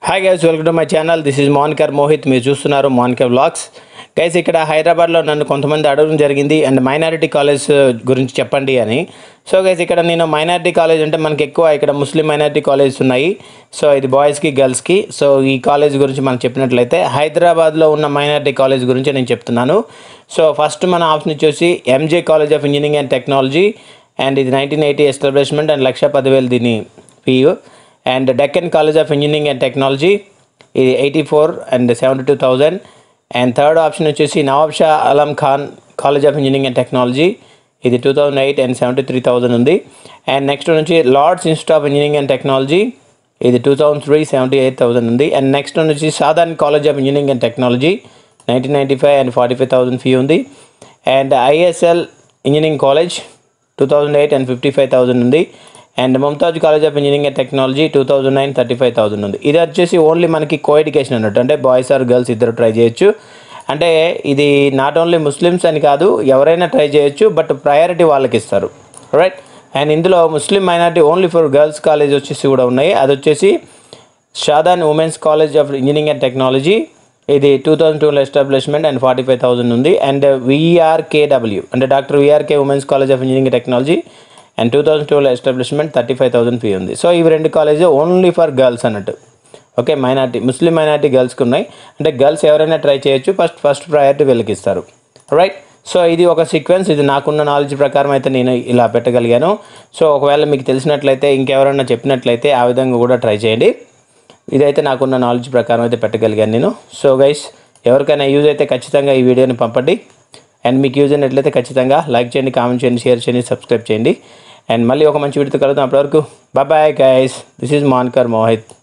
hi guys welcome to my channel this is Monikar Mohit మీరు చూస్తున్నారు moniker vlogs guys ఇక్కడ హైదరాబాద్లో నన్ను కొంతమంది అడగడం జరిగింది అండ్ మైనారిటీ కాలేజ్ గురించి చెప్పండి అని సో గైస్ ఇక్కడ నేను మైనారిటీ కాలేజ్ అంటే మనకి ఎక్కువ ఇక్కడ ముస్లిం మైనారిటీ కాలేజెస్ ఉన్నాయి సో ఇది బాయ్స్కి గర్ల్స్కి సో ఈ కాలేజ్ గురించి మనం చెప్పినట్లయితే హైదరాబాద్లో ఉన్న మైనారిటీ కాలేజ్ గురించి నేను చెప్తున్నాను సో ఫస్ట్ మన ఆప్షన్ వచ్చేసి MJ college of engineering and technology and ఇది nineteen eighty establishment and lakh పదివేలు దీని fee and Deccan college of engineering and technology ఇది eighty four and seventy two thousand and third option వచ్చేసి Nawab Shah Alam Khan college of engineering and technology ఇది two thousand eight and seventy three thousand ఉంది and next నుంచి Lords institute of engineering and technology ఇది two thousand three seventy eight thousand ఉంది and next నుంచి సాధారణ college of engineering and technology nineteen ninety five and forty five thousand fee ఉంది and ISL engineering college two thousand eight and fifty five thousand ఉంది and Mumtaz college of engineering and technology two thousand nine thirty five thousand ఉంది ఇది వచ్చేసి only మనకి co education అన్నట్టు అంటే boys or girls ఇద్దరు try చేయొచ్చు అంటే ఇది నాట్ ఓన్లీ ముస్లిమ్స్ అని కాదు ఎవరైనా ట్రై చేయొచ్చు బట్ ప్రయారిటీ వాళ్ళకి ఇస్తారు రైట్ అండ్ ఇందులో Muslim minority only for girls college వచ్చేసి కూడా ఉన్నాయి అది వచ్చేసి Shadan women's college of engineering and technology ఇది టూ థౌజండ్ టూలో establishment and forty five thousand ఉంది అండ్ విఆర్కేడబ్ల్యూ అంటే doctor VRK women's college of engineering and technology and two thousand టూలో establishment thirty five thousand fee ఉంది so ఇవి రెండు college only for girls అన్నట్టు okay minority Muslim minority గర్ల్స్కి ఉన్నాయి అంటే గర్ల్స్ ఎవరైనా ట్రై చేయొచ్చు ఫస్ట్ ఫస్ట్ ప్రయారిటీ వీళ్ళకి ఇస్తారు రైట్ సో ఇది ఒక సీక్వెన్స్ ఇది నాకున్న నాలెడ్జ్ ప్రకారం అయితే నేను ఇలా పెట్టగలిగాను సో ఒకవేళ మీకు తెలిసినట్లయితే ఇంకెవరైనా చెప్పినట్లయితే ఆ విధంగా కూడా ట్రై చేయండి ఇదైతే నాకున్న నాలెడ్జ్ ప్రకారం అయితే పెట్టగలిగాను నేను సో గైస్ ఎవరికైనా యూజ్ అయితే ఖచ్చితంగా ఈ వీడియోని పంపండి అండ్ మీకు యూజ్ అయినట్లయితే ఖచ్చితంగా లైక్ చేయండి కామెంట్ చేయండి షేర్ చేయండి సబ్స్క్రైబ్ చేయండి అండ్ మళ్ళీ ఒక మంచి వీడియోతో కలుద్దాం అప్పటివరకు bye guys this is Mankar Mohit